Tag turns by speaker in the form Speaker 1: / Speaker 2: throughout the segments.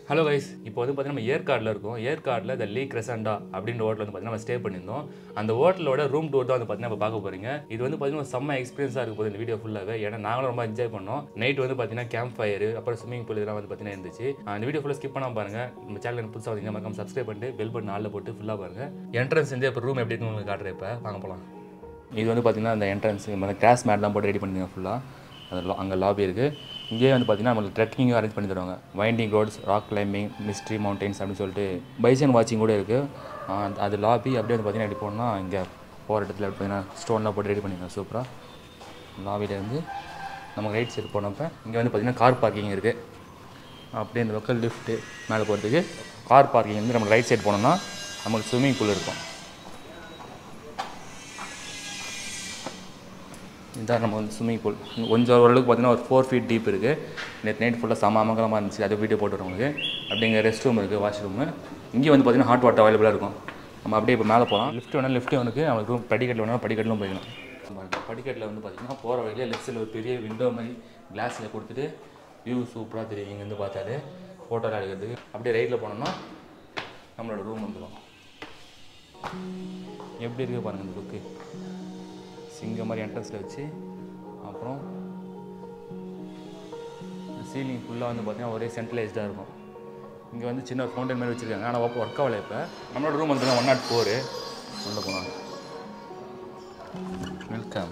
Speaker 1: Hello guys இப்போ வந்து பார்த்தீங்கன்னா நம்ம ஏற்காடில் இருக்கோம் ஏற்காடில் இந்த லீ கிரெசண்டா அப்படின்ற ஹோட்டல் வந்து பார்த்தீங்கன்னா நம்ம ஸ்டே பண்ணியிருந்தோம் அந்த ஹோட்டலோட ரூம் டூர் தான் வந்து பார்த்தீங்கன்னா இப்போ பார்க்க போறீங்க இது வந்து பார்த்தீங்கன்னா செம்ம எக்ஸ்பீரியன்ஸாக இருக்க போகுது இந்த வீடியோ ஃபுல்லாகவே ஏன்னா நாங்களும் ரொம்ப என்ஜாய் பண்ணோம் நைட் வந்து பார்த்தீங்கன்னா கேம்ப் ஃபயர் அப்புறம் ஸ்விமிங் பூல் இதெல்லாம் வந்து பார்த்தீங்கன்னா இருந்துச்சு ஆஹ் இந்த வீடியோ ஃபுல்லாக ஸ்கிப் பண்ணாம பாருங்க நம்ம சேனல் புதுசாக வந்தீங்க மறக்காம சப்ஸ்கிரைப் பண்ணிட்டு பெல் பட்டன் ஆளில் போட்டு ஃபுல்லாக பாருங்க என்ட்ரன்ஸ் வந்து இப்போ ரூம் எப்படி இருக்குன்னு உங்களுக்கு காட்டுறேன் இப்போ வாங்க போகலாம் இது வந்து பார்த்தீங்கன்னா அந்த என்ட்ரன்ஸ் இந்த கிராஸ் மேட்லாம் போட்டு ரெடி பண்ணிருங்க ஃபுல்லாக அது அங்கே லாபி இருக்குது இங்கேயே வந்து பார்த்தீங்கன்னா நம்மளுக்கு ட்ரெக்கிங்கும் அரேஞ்ச் பண்ணி தருவாங்க winding roads rock climbing mystery mountains அப்படின்னு சொல்லிட்டு பைசன் வாட்சிங் கூட இருக்குது அது லாபி அப்படியே வந்து பார்த்தீங்கன்னா எப்படி போகணும்னா இங்கே போகிற இடத்துல எப்படி பார்த்தீங்கன்னா ஸ்டோன்லாம் போட்டு ரெடி பண்ணிருக்காங்க சூப்பராக லாபிலேருந்து நமக்கு ரைட் சைடு போனப்போ இங்கே வந்து பார்த்தீங்கன்னா கார் பார்க்கிங் இருக்குது அப்படியே இந்த லோக்கல் லிஃப்ட்டு மேலே போகிறதுக்கு கார் பார்க்கிங் வந்து நம்ம ரைட் சைடு போனோம்னா நமக்கு ஸ்விம்மிங் பூல் இருக்கும் இதான் நம்ம வந்து ஸ்விம்மிங் பூல் கொஞ்சம் ஓரளவுக்கு பார்த்தீங்கன்னா ஒரு ஃபோர் ஃபீட் டீப் இருக்குது நேற்று நைட் ஃபுல்லாக செம அமங்கலமாக இருந்துச்சு அதை வீடியோ போட்டுறோம் உங்களுக்கு அப்படிங்க ரெஸ்ட் ரூம் இருக்குது வாஷ் ரூமு இங்கேயும் வந்து பார்த்தீங்கன்னா ஹாட் வாட்டர் அவைலபிளாக இருக்கும் நம்ம அப்படியே இப்போ மேலே போகலாம் லிஃப்ட் வேணால் லிஃப்ட் வந்து அவனுக்கு ரூம் படிக்கட்டில் வேணால் படிக்கட்டிலும் போய்க்கலாம் பாருங்க, படிக்கட்டில் வந்து பார்த்தீங்கன்னா போகிற வழியில் லெஃப்ட் சைடில் ஒரு பெரிய விண்டோ மாதிரி கிளாஸில் கொடுத்துட்டு வியூ சூப்பராக தெரியும் இங்கேருந்து பார்த்தாலே ஃபோட்டோவில் எடுக்கிறதுக்கு அப்படியே ரைட்டில் போனோம்னா நம்மளோட ரூம் வந்துடும் எப்படி இருக்குது பாருங்கள் இந்த லுக்கு சிங்க மாதிரி என்ட்ரன்ஸில் வச்சு அப்புறம் சீலிங் ஃபுல்லாக வந்து பார்த்தீங்கன்னா ஒரே சென்ட்ரலைஸ்டாக இருக்கும் இங்கே வந்து சின்ன ஃபவுண்டன் மாதிரி வச்சுருக்காங்க ஆனால் ஒர்க் ஒர்க் ஆகலை இப்போ நம்மளோட ரூம் வந்து ஒன் நாட் ஃபோரு உள்ள போனாங்க வெல்கம்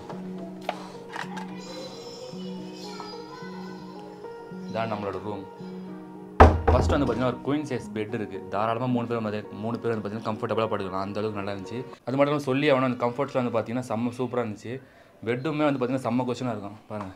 Speaker 1: இதான் நம்மளோட ரூம் ஃபர்ஸ்ட் வந்து பார்த்தீங்கன்னா ஒரு குயின் சைஸ் பெட் இருக்குது தாராளமாக மூணு பேர் வந்து மூணு பேர் வந்து பார்த்தீங்கன்னா கம்ஃபர்டபுளாக படுக்கலாம் அந்த அளவுக்கு நல்லா இருந்துச்சு அது மட்டும் இல்லாமல் சொல்லி அவனை அந்த கம்ஃபர்ட்ஸில் வந்து பார்த்தீங்கன்னா செம்ம சூப்பராக இருந்துச்சு பெட்டுமே வந்து பார்த்தீங்கன்னா செம்ம கொஷனாக இருக்கும் பாருங்கள்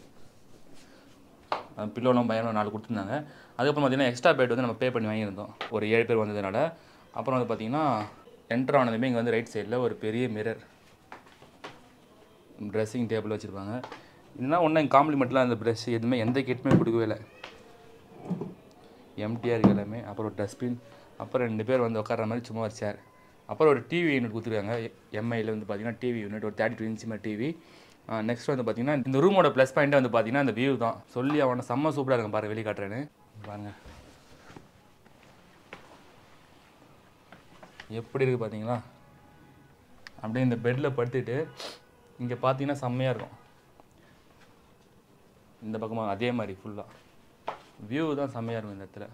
Speaker 1: பில்லோலாம் பையனும் நாலு கொடுத்துருந்தாங்க அதுக்கப்புறம் பார்த்தீங்கன்னா எக்ஸ்ட்ரா பெட் வந்து நம்ம பே பண்ணி வாங்கியிருந்தோம் ஒரு ஏழு பேர் வந்ததுனால அப்புறம் வந்து பார்த்தீங்கன்னா என்டர் ஆனதுமே இங்கே வந்து ரைட் சைடில் ஒரு பெரிய மிரர் ட்ரெஸ்ஸிங் டேபிள் வச்சுருப்பாங்க இதெல்லாம் ஒன்றும் காம்ப்ளிமெண்ட்லாம் அந்த ப்ரெஷ் எதுவுமே எந்த கிட்டுமே கொடுக்கவே இல்லை எம்டிஆர் இருக்கு எல்லாமே அப்புறம் ஒரு டஸ்ட்பின் அப்புறம் ரெண்டு பேர் வந்து உட்கார்ற மாதிரி சும்மா ஒரு சேர் அப்புறம் ஒரு டிவி யூனிட் கொடுத்துருக்காங்க எம்ஐயில் வந்து பார்த்தீங்கன்னா டிவி யூனிட் ஒரு தேர்ட்டி டூ இன்ச் மாதிரி டிவி நெக்ஸ்ட் வந்து பார்த்தீங்கன்னா இந்த ரூமோட ப்ளஸ் பாயிண்ட்டே வந்து பார்த்தீங்கன்னா அந்த வியூ தான் சொல்லி அவனை செம்ம சூப்பராக இருக்கும் பாருங்க வெளியே காட்டுறேன்னு பாருங்க எப்படி இருக்குது பார்த்தீங்களா அப்படியே இந்த பெட்டில் படுத்துட்டு இங்கே பார்த்தீங்கன்னா செம்மையாக இருக்கும் இந்த பக்கமாக அதே மாதிரி ஃபுல்லாக வியூ தான் செம்மையாக இருக்கும் இந்த இடத்துல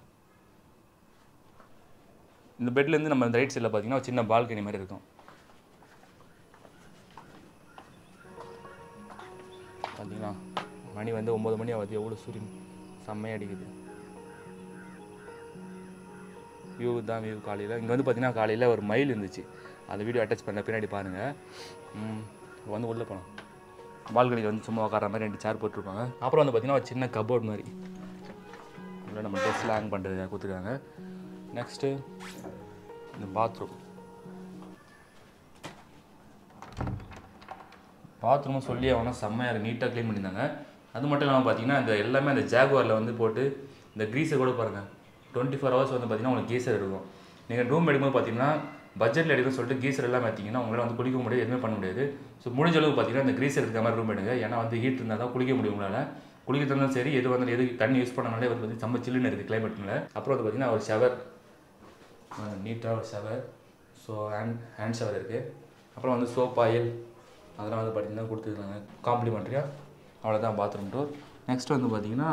Speaker 1: இந்த பெட்லேருந்து நம்ம இந்த ரைட் சைடில் பார்த்தீங்கன்னா ஒரு சின்ன பால்கனி மாதிரி இருக்கும் பார்த்தீங்களா மணி வந்து ஒம்பது மணி ஆகுது எவ்வளோ சூரியன் செம்மையாக அடிக்குது வியூ தான் வியூ காலையில் இங்கே வந்து பார்த்தீங்கன்னா காலையில் ஒரு மயில் இருந்துச்சு அந்த வீடியோ அட்டாச் பண்ண பின்னாடி பாருங்கள் ம், வந்து உள்ளே போகலாம் பால்கனியில் வந்து சும்மா உட்கார மாதிரி ரெண்டு சேர் போட்டிருப்பாங்க அப்புறம் வந்து பார்த்தீங்கன்னா ஒரு சின்ன கபோர்ட் மாதிரி உள்ள நம்ம ட்ரெஸ்லாம் ஹேங் பண்ணுறது கொடுத்துருக்காங்க நெக்ஸ்ட்டு இந்த பாத்ரூம் பாத்ரூமும் சொல்லி அவனா செம்மையாக இருக்கு நீட்டாக க்ளீன் பண்ணியிருந்தாங்க அது மட்டும் இல்லாமல் பார்த்தீங்கன்னா இந்த எல்லாமே அந்த ஜாகுவாரில் வந்து போட்டு இந்த க்ரீஸை கூட பாருங்கள் டுவெண்ட்டி ஃபோர் ஹவர்ஸ் வந்து பார்த்தீங்கன்னா உங்களுக்கு கீசர் எடுக்கும் நீங்கள் ரூம் எடுக்கும்போது பார்த்தீங்கன்னா பட்ஜெட்டில் எடுக்கணும்னு சொல்லிட்டு கீசர் எல்லாம் பார்த்தீங்கன்னா உங்களால் வந்து குளிக்க முடியாது எதுவுமே பண்ண முடியாது ஸோ முடிஞ்ச அளவுக்கு பார்த்தீங்கன்னா இந்த க்ரீசர் இருக்கிற மாதிரி ரூம் எடுங்க ஏன்னா வந்து ஹீட் இருந்தால் தான் குளிக்க முடியும் உங்களால் குளிக்கிறது இருந்தாலும் சரி எது வந்தாலும் எது தண்ணி யூஸ் பண்ணனாலே வந்து பார்த்தீங்கன்னா செம்ம சில்லுன்னு இருக்குது கிளைமேட்னால அப்புறம் வந்து பார்த்தீங்கன்னா ஒரு ஷவர் நீட்டாக ஒரு shower so hand hand shower இருக்குது அப்புறம் வந்து சோப் ஆயில் அதெல்லாம் வந்து பார்த்தீங்கன்னா கொடுத்துருக்காங்க காம்ப்ளிமெண்ட்ரியாக அவ்வளோதான் பாத்ரூம் டோர் நெக்ஸ்ட் வந்து பார்த்தீங்கன்னா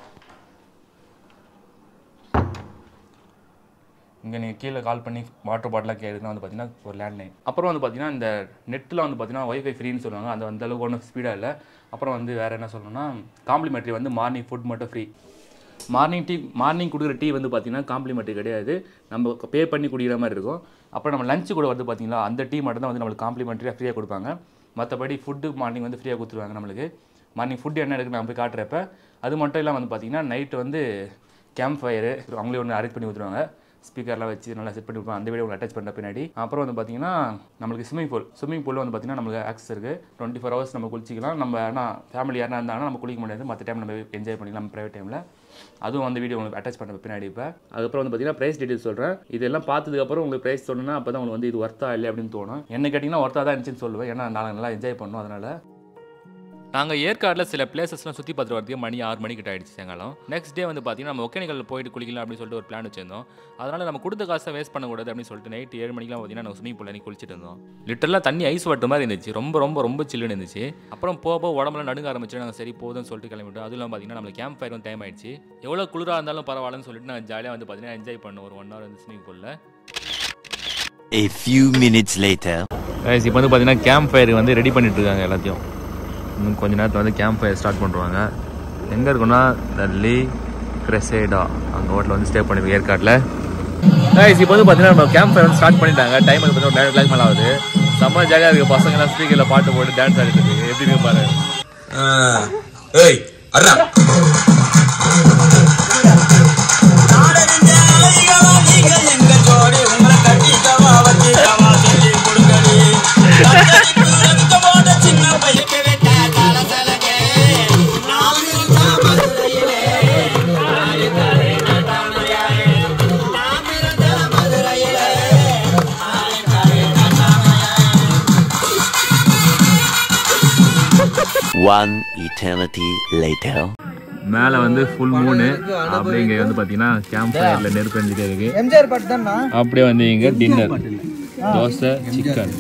Speaker 1: இங்கே நீங்கள் கீழே கால் பண்ணி வாட்டர் பாட்டிலாக கேட்குறதுனா வந்து பார்த்தீங்கன்னா ஒரு லேண்ட்லைன் அப்புறம் வந்து பார்த்தீங்கன்னா இந்த நெட்டில் வந்து பார்த்தீங்கன்னா ஒய்ஃபை ஃப்ரீன்னு சொல்லுவாங்க அது அந்த அளவுக்கு ஒன்றும் ஸ்பீடாக இல்லை அப்புறம் வந்து வேறு என்ன சொல்லணும்னா காம்ப்ளிமெண்ட்ரி வந்து மார்னிங் ஃபுட் மட்டும் ஃப்ரீ மார்னிங் டீ மார்னிங் குடிக்கிற டீ வந்து பார்த்தீங்கன்னா காம்ப்ளிமெண்ட்ரி கிடையாது நம்ம பே பண்ணி குடிக்கிற மாதிரி இருக்கும் அப்புறம் நம்ம லஞ்சு கூட வந்து பார்த்தீங்களா அந்த டீ மட்டும் தான் வந்து நம்மளுக்கு காம்ப்ளிமெண்ட்ரியாக ஃப்ரீயாக கொடுப்பாங்க மற்றபடி ஃபுட்டு மார்னிங் வந்து ஃப்ரீயாக கொடுத்துருவாங்க நம்மளுக்கு மார்னிங் ஃபுட் என்ன எடுக்கு நான் போய் காட்டுறப்ப அது மட்டும் இல்லாமல் வந்து பார்த்தீங்கன்னா நைட்டு வந்து கேம்ப் ஃபயரு அவங்களே ஒன்று அரேஞ்ச் பண்ணி கொடுத்துருவாங்க ஸ்பீக்கர்லாம் வச்சு நல்லா செட் பண்ணி கொடுப்பாங்க அந்த வீடியோ உங்களுக்கு அட்டாச் பண்ண பின்னாடி அப்புறம் வந்து பார்த்தீங்கன்னா நம்மளுக்கு ஸ்விமிங் பூல் ஸ்விமிங் பூல் வந்து பார்த்தீங்கன்னா நம்மளுக்கு ஆக்சஸ் இருக்குது டுவெண்ட்டி ஃபோர் ஹவர்ஸ் நம்ம குளிச்சிக்கலாம் நம்ம ஆனால் ஃபேமிலி யாரா இருந்தாங்கன்னா நம்ம குளிக்க முடியாது மற்ற டைம் நம்ம என்ஜாய் பண்ணிக்கலாம் நம்ம ப்ரைவேட் டைமில் அதுவும் அந்த வீடியோ உங்களுக்கு அட்டாச் பண்ண பின்னாடி இப்போ அதுக்கப்புறம் வந்து பார்த்தீங்கன்னா ப்ரைஸ் டீட்டெயில்ஸ் சொல்கிறேன் இதெல்லாம் பார்த்ததுக்கப்புறம் உங்களுக்கு ப்ரைஸ் சொன்னா அப்போ தான் உங்களுக்கு வந்து இது ஒர்த்தா இல்லை அப்படின்னு தோணும் என்ன கேட்டிங்கன்னா ஒர்த்தா தான் இருந்துச்சுன்னு சொல்லுவேன் ஏன்னா நான் நல்லா என்ஜாய் பண்ணணும் அதனால் நாங்கள் ஏற்காடில் சில பிளேசஸ்லாம் சுற்றி பார்த்துட்டு வரதுக்கு மணி ஆறு மணிக்கிட்ட ஆயிடுச்சு சாயங்காலம் நெக்ஸ்ட் டே வந்து பார்த்தீங்கன்னா நம்ம ஒகேனிக்கல் போயிட்டு குளிக்கலாம் அப்படின்னு சொல்லிட்டு ஒரு பிளான் வச்சிருந்தோம் அதனால் நம்ம கொடுத்த காசை வேஸ்ட் பண்ணக்கூடாது அப்படின்னு சொல்லிட்டு நைட் ஏழு மணிக்கெலாம் பார்த்தீங்கன்னா நம்ம ஸ்விமிங் பூலில் குளிச்சிட்டு இருந்தோம் லிட்டரலாக தண்ணி ஐஸ் வட்ட மாதிரி இருந்துச்சு ரொம்ப ரொம்ப ரொம்ப சில்லுன்னு இருந்துச்சு அப்புறம் போக போக உடம்புல நடுங்க ஆரம்பிச்சு நாங்கள் சரி போதும்னு சொல்லிட்டு கிளம்பிட்டோம் அதுவும் இல்லாமல் பார்த்தீங்கன்னா நம்மளுக்கு கேம்ப் ஃபயர் வந்து டைம் ஆயிடுச்சு எவ்வளோ குளிராக இருந்தாலும் பரவாயில்லன்னு சொல்லிட்டு நாங்கள் ஜாலியாக வந்து பார்த்தீங்கன்னா என்ஜாய் பண்ணோம் ஒரு ஒன் ஹவர் வந்து ஸ்விமிங் பூலில்
Speaker 2: A few minutes later.
Speaker 1: Guys இப்போ வந்து பார்த்தீங்கன்னா கேம்ப் ஃபயர் வந்து ரெடி பண்ணிட்டு இருக்காங்க எல்லாத்தையும் இன்னும் கொஞ்ச நேரத்தில் வந்து கேம்ப் ஃபயர் ஸ்டார்ட் பண்ணுவாங்க எங்கே இருக்குன்னா தள்ளி கிரெசேடா அந்த ஹோட்டலில் வந்து ஸ்டே பண்ணிருக்கோம் ஏற்காட்டில் கைஸ் இப்போ வந்து பார்த்தீங்கன்னா நம்ம கேம்ப் ஃபயர் வந்து ஸ்டார்ட் பண்ணிட்டாங்க டைம் வந்து பார்த்தீங்கன்னா ஒரு கிளாக் மேலே ஆகுது செம்ம ஜாலியாக இருக்குது பசங்கலாம் ஸ்பீக்கரில் பாட்டு போட்டு டான்ஸ் ஆடிட்டு இருக்கு எப்படி இருக்கு பாரு
Speaker 3: ஏய் அண்ணா
Speaker 2: One eternity later.
Speaker 1: மேலே வந்து ஃபுல் மூணு அப்படியே இங்கே வந்து பார்த்தீங்கன்னா கேம்ப் ஃபயரில் நெருப்பு எரிஞ்சிட்டே இருக்கு
Speaker 4: எம்ஜிஆர் பாட்டு தானா
Speaker 1: அப்படியே வந்து இங்கே dinner dosa chicken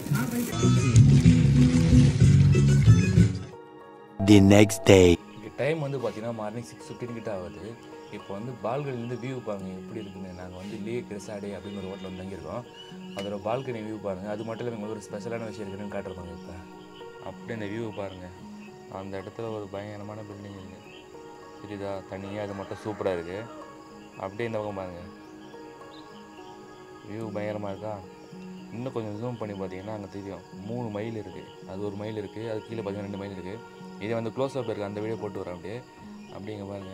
Speaker 2: The next day.
Speaker 1: Time வந்து பார்த்தீங்கன்னா மார்னிங் சிக்ஸ் ஃபிஃப்டின் கிட்ட ஆகுது இப்போ வந்து பால்கனிலேருந்து வியூ பாருங்க எப்படி இருக்குன்னு நாங்கள் வந்து லே கிரசாடே அப்படின்னு ஒரு ஹோட்டல் வந்து தங்கியிருக்கோம் அதோட பால்கனி வியூ பாருங்கள் அது மட்டும் இல்லை உங்களுக்கு ஒரு ஸ்பெஷலான விஷயம் இருக்குன்னு காட்டுறாங்க இப்போ அப்படியே அந்த வியூ பாருங்கள் அந்த இடத்துல ஒரு பயங்கரமான பில்டிங் இருக்குது தெரியுதா தனியாக அது மட்டும் சூப்பராக இருக்குது அப்படியே இந்த பக்கம் பாருங்கள் வியூ பயங்கரமாக இருக்கா இன்னும் கொஞ்சம் ஜூம் பண்ணி பார்த்தீங்கன்னா அங்கே தெரியும் மூணு மைல் இருக்குது அது ஒரு மைல் இருக்குது அது கீழே பார்த்தீங்கன்னா ரெண்டு மைல் இருக்குது இதே வந்து க்ளோஸ் அப் இருக்குது அந்த வீடியோ போட்டு வரேன் அப்படியே அப்படிங்க பாருங்க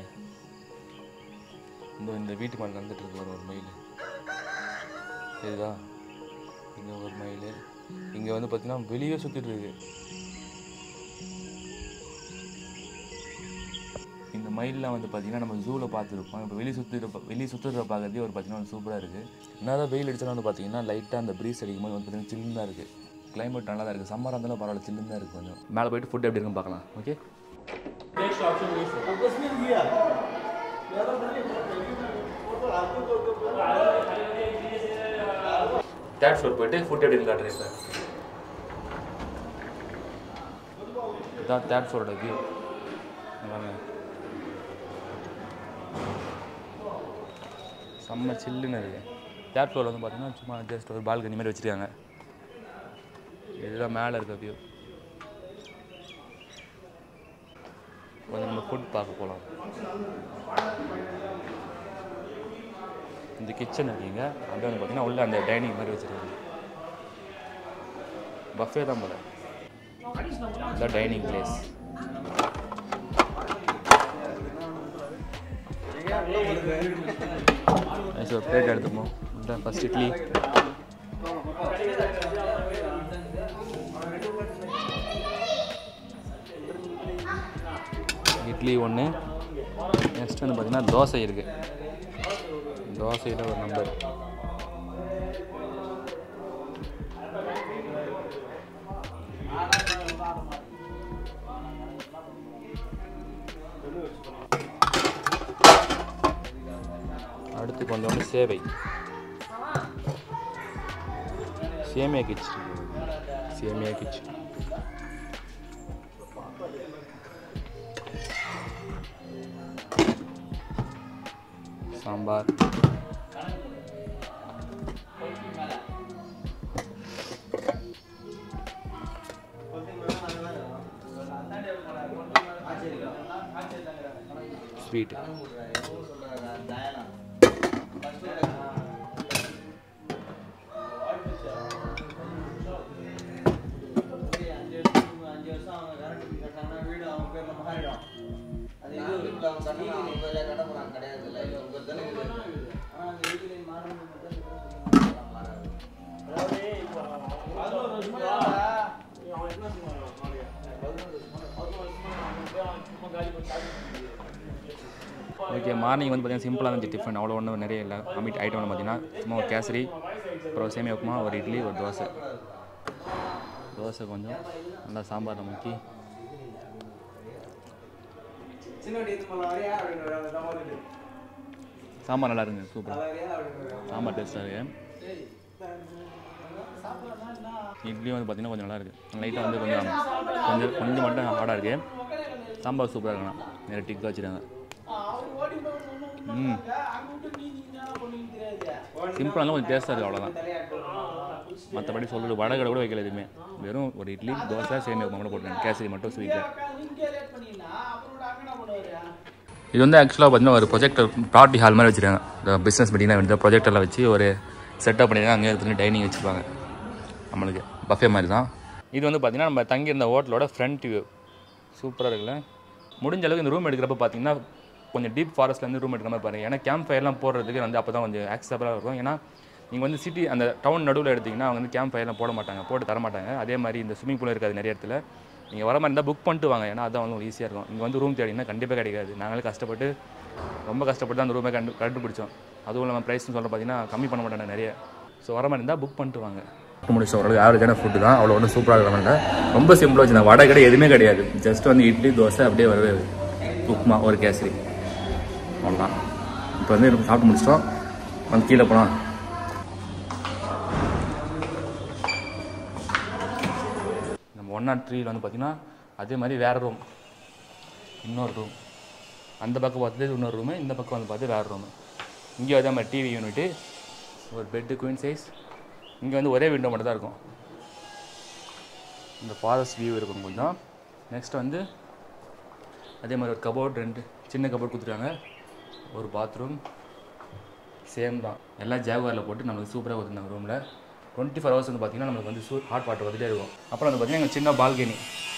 Speaker 1: இந்த இந்த வீட்டு மேலே நடந்துட்டு இருக்கு பாருங்க ஒரு மைல் சரிதா இங்கே ஒரு மைல் இங்கே வந்து பார்த்தீங்கன்னா வெளியே சுற்றிட்டு இருக்கு இந்த மயில்லாம் வந்து பார்த்தீங்கன்னா நம்ம ஜூவில் பார்த்துருப்போம் இப்போ வெளியே சுற்றுற வெளியே சுற்றுற பார்க்கறதே ஒரு பார்த்தீங்கன்னா சூப்பராக இருக்குது என்னதான் வெயில் அடிச்சாலும் வந்து பார்த்தீங்கன்னா லைட்டாக அந்த ப்ரீஸ் அடிக்கும் போது வந்து பார்த்தீங்கன்னா சில்லுன்னு தான் இருக்குது கிளைமேட் நல்லா தான் இருக்குது சம்மராக இருந்தாலும் பரவாயில்ல சில்லுன்னு தான் இருக்குது கொஞ்சம் மேலே போயிட்டு ஃபுட் எப்படி இருக்குன்னு பார்க்கலாம் ஓகே தேர்ட் ஃப்ளோர் போயிட்டு ஃபுட் எப்படி இருக்கு காட்டுறேன் இப்போ இதான் தேர்ட் ஃப்ளோரோட வியூ வாங்க செம்ம சில்லுன்னு இருக்கு தேர்ட் ஃப்ளோர் வந்து பார்த்தீங்கன்னா சும்மா ஜஸ்ட் ஒரு பால்கனி மாதிரி வச்சுருக்காங்க இதுதான் மேலே இருக்க வியூ கொஞ்சம் நம்ம ஃபுட் பார்க்க போகலாம் இந்த கிச்சன் இருக்கீங்க அப்படியே வந்து பார்த்தீங்கன்னா உள்ள அந்த டைனிங் மாதிரி வச்சுருக்காங்க பஃபே தான் போல இந்த டைனிங் பிளேஸ் ஒரு பிளேட் எடுத்துப்போம் இந்த ஃபஸ்ட் இட்லி இட்லி ஒன்று நெக்ஸ்ட் வந்து பார்த்தீங்கன்னா தோசை இருக்குது தோசையில் ஒரு நம்பர் அடுத்து கொஞ்சோண்டு சேவை சேமியா கிச்சு சேமியா கிச்சு சாம்பார் ஸ்வீட் ஓகே மார்னிங் வந்து பார்த்தீங்கன்னா சிம்பிளாக இருந்துச்சு டிஃபன் அவ்வளோ ஒன்றும் நிறைய இல்லை அமிட் ஐட்டம் பார்த்தீங்கன்னா சும்மா ஒரு கேசரி அப்புறம் சேமியா உப்புமா ஒரு இட்லி ஒரு தோசை தோசை கொஞ்சம் நல்லா சாம்பாரில் முக்கி சாம்பார் நல்லா இருக்குங்க சூப்பர் சாம்பார் டேஸ்ட்டாக இருக்கு இட்லியும் வந்து பார்த்தீங்கன்னா கொஞ்சம் நல்லா இருக்குது லைட்டாக வந்து கொஞ்சம் கொஞ்சம் கொஞ்சம் மட்டும் ஹார்டாக இருக்குது சாம்பார் சூப்பராக இருக்குண்ணா நிறைய டிக் வச்சுருக்காங்க ம் சிம்பிளாக கொஞ்சம் டேஸ்ட்டாக இருக்குது அவ்வளோதான் மற்றபடி சொல்கிறது வடை கடை கூட வைக்கல எதுவுமே வெறும் ஒரு இட்லி தோசை சேமியா உப்புமா மட்டும் போட்டுருங்க கேசரி மட்டும் ஸ்வீட்டில் இது வந்து ஆக்சுவலாக பார்த்தீங்கன்னா ஒரு ப்ரொஜெக்டர் பார்ட்டி ஹால் மாதிரி வச்சுருக்காங்க இந்த பிஸ்னஸ் மீட்டிங்லாம் வந்து ப்ரொஜெக்டரில் வச்சு ஒரு செட்டப் பண்ணியிருக்காங்க அங்கே எடுத்துகிட்டு டைனிங் வச்சுருப்பாங்க நம்மளுக்கு பஃபே மாதிரி தான் இது வந்து பார்த்திங்கன்னா நம்ம தங்கியிருந்த ஹோட்டலோட ஃப்ரண்ட் வியூ சூப்பராக இருக்குல்ல முடிஞ்ச அளவுக்கு இந்த ரூம் எடுக்கிறப்ப பார்த்தீங்கன்னா கொஞ்சம் டீப் ஃபாரஸ்ட்லேருந்து ரூம் எடுக்கிற மாதிரி பாருங்கள் ஏன்னா கேம்ப் ஃபயர்லாம் போடுறதுக்கு வந்து அப்போ தான் கொஞ்சம் ஆக்சபிளாக இருக்கும் ஏன்னா நீங்கள் வந்து சிட்டி அந்த டவுன் நடுவில் எடுத்திங்கன்னா அவங்க வந்து கேம்ப் ஃபயர்லாம் போட மாட்டாங்க போட்டு தர மாட்டாங்க அதே மாதிரி இந்த ஸ்விமிங் பூல் இருக்காது நிறைய இடத்துல நீங்கள் வர மாதிரி இருந்தால் புக் பண்ணிட்டு வாங்க ஏன்னா அதான் வந்து ஈஸியாக இருக்கும் இங்கே வந்து ரூம் தேடினா கண்டிப்பாக கிடைக்காது நாங்களே கஷ்டப்பட்டு ரொம்ப கஷ்டப்பட்டு தான் அந்த ரூமை கண்டு கண்டுபிடிச்சோம் அதுவும் இல்லாமல் ப்ரைஸ்னு சொல்ல பார்த்தீங்கன்னா கம்மி பண்ண மாட்டாங்க நிறைய ஸோ வர மாதிரி இருந்தால் புக் பண்ணிட்டு வாங்க முடிச்சோம் ஓரளவுக்கு ஆவரேஜான ஃபுட்டு தான் அவ்வளோ ஒன்றும் சூப்பராக இருக்க மாட்டேன் ரொம்ப சிம்பிளாக வச்சு வடை கடை எதுவுமே கிடையாது ஜஸ்ட் வந்து இட்லி தோசை அப்படியே வரவே உப்புமா ஒரு கேசரி அவ்வளோதான் இப்போ வந்து நம்ம சாப்பிட்டு முடிச்சிட்டோம் வந்து கீழே போகலாம் நம்ம ஒன் நாட் த்ரீல வந்து பார்த்தீங்கன்னா அதே மாதிரி வேறு ரூம் இன்னொரு ரூம் அந்த பக்கம் பார்த்துட்டு இன்னொரு ரூமு இந்த பக்கம் வந்து பார்த்து வேறு ரூமு இங்கே அதே மாதிரி டிவி யூனிட்டு ஒரு பெட்டு குயின் சைஸ் இங்கே வந்து ஒரே விண்டோ மட்டும் தான் இருக்கும் இந்த ஃபாரஸ்ட் வியூ இருக்கும் கொஞ்சம் நெக்ஸ்ட் வந்து அதே மாதிரி ஒரு கபோர்ட் ரெண்டு சின்ன கபோர்ட் கொடுத்துருக்காங்க ஒரு பாத்ரூம் சேம் தான் எல்லாம் ஜாகுவாரில் போட்டு நம்மளுக்கு சூப்பராக கொடுத்துருந்தாங்க ரூமில் டுவெண்ட்டி ஃபோர் ஹவர்ஸ் வந்து பார்த்திங்கன்னா நம்மளுக்கு வந்து சூ ஹாட் வாட்டர் வந்துட்டே இருக்கும் அப்புறம் வந்து பார்த்திங்கன்னா எங்கள் சின்ன பால்கனி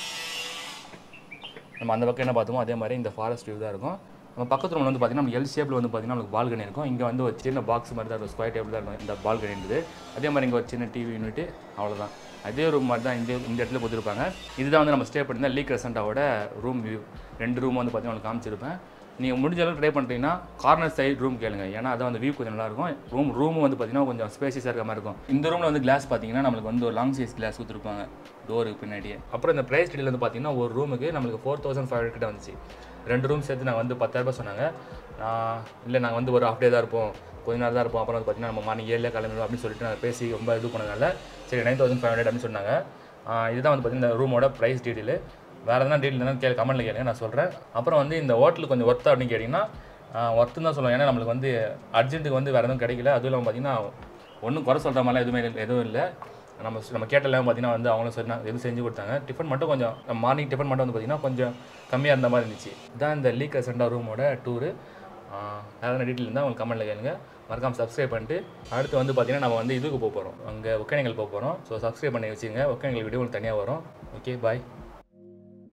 Speaker 1: நம்ம அந்த பக்கம் என்ன பார்த்தோமோ அதே மாதிரி இந்த ஃபாரஸ்ட் வியூ தான் இருக்கும் நம்ம பக்கத்து ரூமில் வந்து பார்த்திங்கன்னா நம்ம எல் ஷேப்பில் வந்து பார்த்திங்கன்னா நம்மளுக்கு பால்கனி இருக்கும் இங்கே வந்து ஒரு சின்ன பாக்ஸ் மாதிரி தான் இருக்கும் ஸ்கொயர் டேபிள் தான் இருக்கும் இந்த பால்கனி இருந்தது அதே மாதிரி இங்கே ஒரு சின்ன டிவி யூனிட்டு அவ்வளோதான் அதே ரூம் மாதிரி தான் இந்த இந்த இடத்துல கொடுத்துருப்பாங்க இதுதான் வந்து நம்ம ஸ்டே பண்ணியிருந்த லீக் ரெசண்டாவோட ரூம் வியூ ரெண்டு ரூம் வந்து பார்த்தீங்கன்னா உங்களுக்கு காமிச்சிருப்பேன் நீங்கள் முடிஞ்ச அளவுக்கு ட்ரை பண்ணுறீங்கன்னா கார்னர் சைடு ரூம் கேளுங்க ஏன்னா அதான் வந்து வியூ கொஞ்சம் நல்லாயிருக்கும் ரூம் ரூம் வந்து பார்த்தீங்கன்னா கொஞ்சம் ஸ்பேசியஸாக இருக்க மாதிரி இருக்கும் இந்த ரூமில் வந்து கிளாஸ் பார்த்தீங்கன்னா நம்மளுக்கு வந்து ஒரு லாங் சைஸ் கிளாஸ் கொடுத்துருப்பாங்க டோருக்கு பின்னாடியே அப்புறம் இந்த ப்ரைஸ் டீல் வந்து பார்த்தீங்கன்னா ஒரு ரூமுக்கு நம்மளுக்கு ஃபோர் தௌசண்ட் ஃபைவ் ஹண்ட்ரட் கிட்ட வந்துச்சு ரெண்டு ரூம் சேர்த்து நாங்கள் வந்து பத்தாயிரரூபா சொன்னாங்க நான் இல்லை நாங்கள் வந்து ஒரு ஹாஃப் டே தான் இருப்போம் கொஞ்ச நேரம் தான் இருப்போம் அப்புறம் வந்து பார்த்தீங்கன்னா நம்ம மார்னிங் ஏழில் கிளம்பிடுவோம் அப்படின்னு சொல்லிட்டு நாங்கள் பேசி ரொம்ப இது பண்ணதுனால சரி நைன் தௌசண்ட் ஃபைவ் ஹண்ட்ரட் அப்படின்னு சொன்னாங்க ஆஹ் இதுதான் வந்து பார்த்தீங்கன்னா இந்த ரூமோட ப்ரைஸ் டீட்டெயில் வேறு எதனா டீட்டெயில் இருந்தாலும் கேளு கமெண்ட்டில் கேளுங்க நான் சொல்கிறேன் அப்புறம் வந்து இந்த ஹோட்டல் கொஞ்சம் ஒர்த்தா அப்படின்னு கேட்டிங்கன்னா ஒர்த்து தான் சொல்லுவேன் ஏன்னா நம்மளுக்கு வந்து அர்ஜென்ட்டுக்கு வந்து வேறு எதுவும் கிடைக்கல அதுவும் இல்லாமல் பார்த்தீங்கன்னா ஒன்றும் குறை சொல்கிற மாதிரிலாம் எதுவுமே இல்லை- எதுவும் இல்லை நம்ம நம்ம கேட்டெல்லாம் பார்த்தீங்கன்னா வந்து அவங்களும் சொன்னா எதுவும் செஞ்சு கொடுத்தாங்க டிஃபன் மட்டும் கொஞ்சம் நம்ம மார்னிங் டிஃபன் மட்டும் வந்து பார்த்தீங்கன்னா கொஞ்சம் கம்மியாக இருந்த மாதிரி இருந்துச்சு இதான் இந்த லீக் சென்டா ரூமோட டூரு வேறு டீட்டெயில் இருந்தால் உங்களுக்கு கமெண்ட்டில் கேளுங்க மறக்காம சப்ஸ்கிரைப் பண்ணிட்டு அடுத்து வந்து பார்த்தீங்கன்னா நம்ம வந்து இதுக்கு போக போகிறோம் அங்கே ஒக்கேனங்கள் போக போகிறோம் ஸோ சப்ஸ்கிரைப் பண்ணி வச்சுங்க ஒக்கேனங்கள் வீடியோ உங்களுக்கு தனியாக வரும் ஓகே பாய்